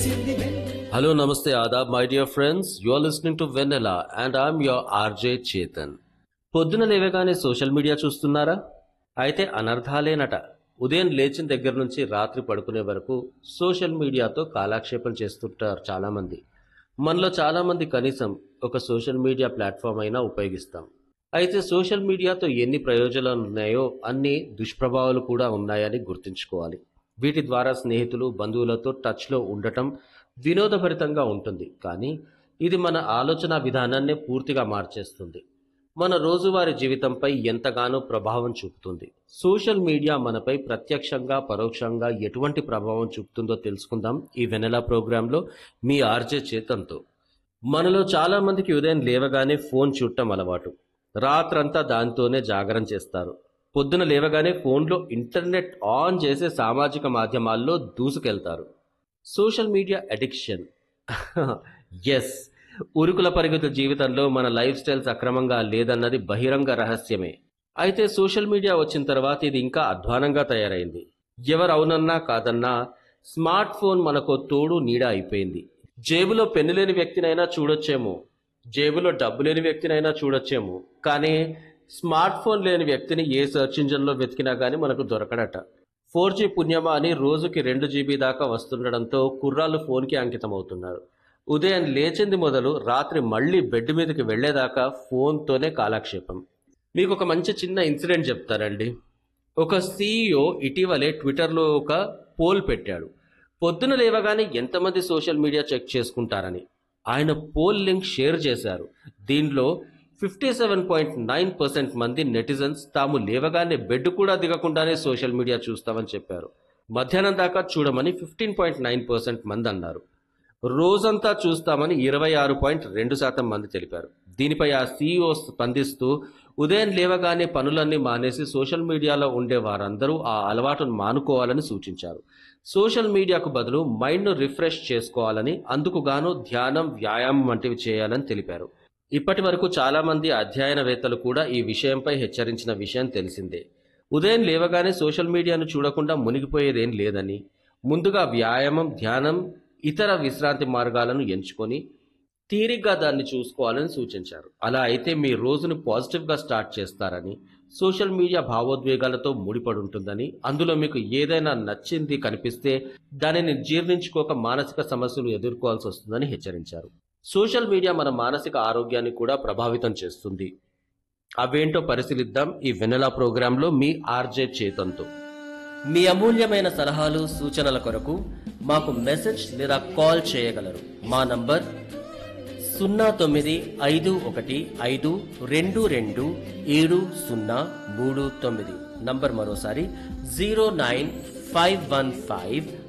Hello, Namaste, Adab, my dear friends. You are listening to Vanilla and I'm your RJ Chetan. పొద్దున లేవగానే social media చూస్తున్నారా అయితే అనర్థాలేనట ఉదయం లేచిన దగ్గర నుంచి రాత్రి పడుకునే వరకు సోషల్ మీడియాతో కాలక్షేపం చేస్తుంటారు చాలామంది మనలో చాలామంది కనీసం ఒక సోషల్ మీడియా ప్లాట్ఫామ్ అయినా ఉపయోగిస్తాం అయితే సోషల్ మీడియాతో ఎన్ని ప్రయోజనాలు ఉన్నాయో అన్ని దుష్ప్రభావాలు కూడా ఉన్నాయని గుర్తుంచుకోవాలి వీటి ద్వారా స్నేహితులు బంధువులతో టచ్లో ఉండటం వినోదభరితంగా ఉంటుంది కానీ ఇది మన ఆలోచన విధానాన్నే పూర్తిగా మార్చేస్తుంది మన రోజువారీ జీవితంపై ఎంతగానో ప్రభావం చూపుతుంది సోషల్ మీడియా మనపై ప్రత్యక్షంగా పరోక్షంగా ఎటువంటి ప్రభావం చూపుతుందో తెలుసుకుందాం ఈ వెనెలా ప్రోగ్రాంలో మీ ఆర్జే చేతంతో మనలో చాలా మందికి ఉదయం లేవగానే ఫోన్ చూడటం అలవాటు రాత్రంతా దాంతోనే జాగరణ చేస్తారు పొద్దున లేవగానే ఫోన్లో ఇంటర్నెట్ ఆన్ చేసే సామాజిక మాధ్యమాల్లో దూసుకెళ్తారు సోషల్ మీడియా అడిక్షన్ ఎస్ ఉరుకుల పరిగెత్త జీవితంలో మన లైఫ్ స్టైల్ సక్రమంగా లేదన్నది బహిరంగ రహస్యమే అయితే సోషల్ మీడియా వచ్చిన తర్వాత ఇది ఇంకా అధ్వానంగా తయారైంది ఎవరు అవునన్నా కాదన్నా స్మార్ట్ ఫోన్ మనకు తోడు నీడ అయిపోయింది జేబులో పెన్ను లేని వ్యక్తినైనా చూడొచ్చేమో జేబులో డబ్బు లేని వ్యక్తినైనా చూడొచ్చేమో కానీ స్మార్ట్ ఫోన్ లేని వ్యక్తిని ఏ సెర్చ్ ఇంజన్లో వెతికినా కానీ మనకు దొరకడట ఫోర్ జీ పుణ్యమా అని రోజుకి రెండు జీబీ దాకా వస్తుండడంతో కుర్రాళ్ళు ఫోన్కి అంకితమవుతున్నారు ఉదయం లేచింది మొదలు రాత్రి మళ్ళీ బెడ్ మీదకి వెళ్ళేదాకా ఫోన్తోనే కాలక్షేపం మీకు ఒక మంచి చిన్న ఇన్సిడెంట్ చెప్తారండి ఒక సీఈఓ ఇటీవలే ట్విట్టర్లో ఒక పోల్ పెట్టాడు పొద్దున లేవగానే ఎంతమంది సోషల్ మీడియా చెక్ చేసుకుంటారని ఆయన పోల్ లింక్ షేర్ చేశారు దీనిలో fifty seven point nine percent మంది నెటిజన్స్ తాము లేవగానే బెడ్ కూడా దిగకుండానే సోషల్ మీడియా చూస్తామని చెప్పారు మధ్యాహ్నం దాకా చూడమని ఫిఫ్టీన్ పాయింట్ నైన్ పర్సెంట్ మంది అన్నారు రోజంతా చూస్తామని ఇరవై ఆరు పాయింట్ రెండు శాతం మంది తెలిపారు దీనిపై ఆ సీఈఓ స్పందిస్తూ ఉదయం లేవగానే పనులన్నీ మానేసి సోషల్ మీడియాలో ఉండే వారందరూ ఆ అలవాటును మానుకోవాలని సూచించారు సోషల్ మీడియాకు బదులు మైండ్ను రిఫ్రెష్ చేసుకోవాలని అందుకు గాను ధ్యానం వ్యాయామం వంటివి చేయాలని తెలిపారు ఇప్పటి వరకు చాలామంది అధ్యయనవేత్తలు కూడా ఈ విషయంపై హెచ్చరించిన విషయం తెలిసిందే ఉదయం లేవగానే సోషల్ మీడియాను చూడకుండా మునిగిపోయేదేం లేదని ముందుగా వ్యాయామం ధ్యానం ఇతర విశ్రాంతి మార్గాలను ఎంచుకొని తీరిగ్గా దాన్ని చూసుకోవాలని సూచించారు అలా అయితే మీ రోజును పాజిటివ్గా స్టార్ట్ చేస్తారని సోషల్ మీడియా భావోద్వేగాలతో ముడిపడి ఉంటుందని అందులో మీకు ఏదైనా నచ్చింది కనిపిస్తే దానిని జీర్ణించుకోక మానసిక సమస్యలు ఎదుర్కోవాల్సి వస్తుందని హెచ్చరించారు సోషల్ మీడియా మన మానసిక ఆరోగ్యాన్ని కూడా ప్రభావితం చేస్తుంది అవేంటో పరిశీలిద్దాం ఈ వెనెలా ప్రోగ్రాంలో మీ ఆర్జే చేతంతో మీ అమూల్యమైన సలహాలు సూచనల కొరకు మాకు మెసేజ్ లేదా కాల్ చేయగలరు మా నంబర్ సున్నా తొమ్మిది ఐదు ఒకటి ఐదు రెండు రెండు ఏడు సున్నా మూడు తొమ్మిది నంబర్ మరోసారి zero nine five one five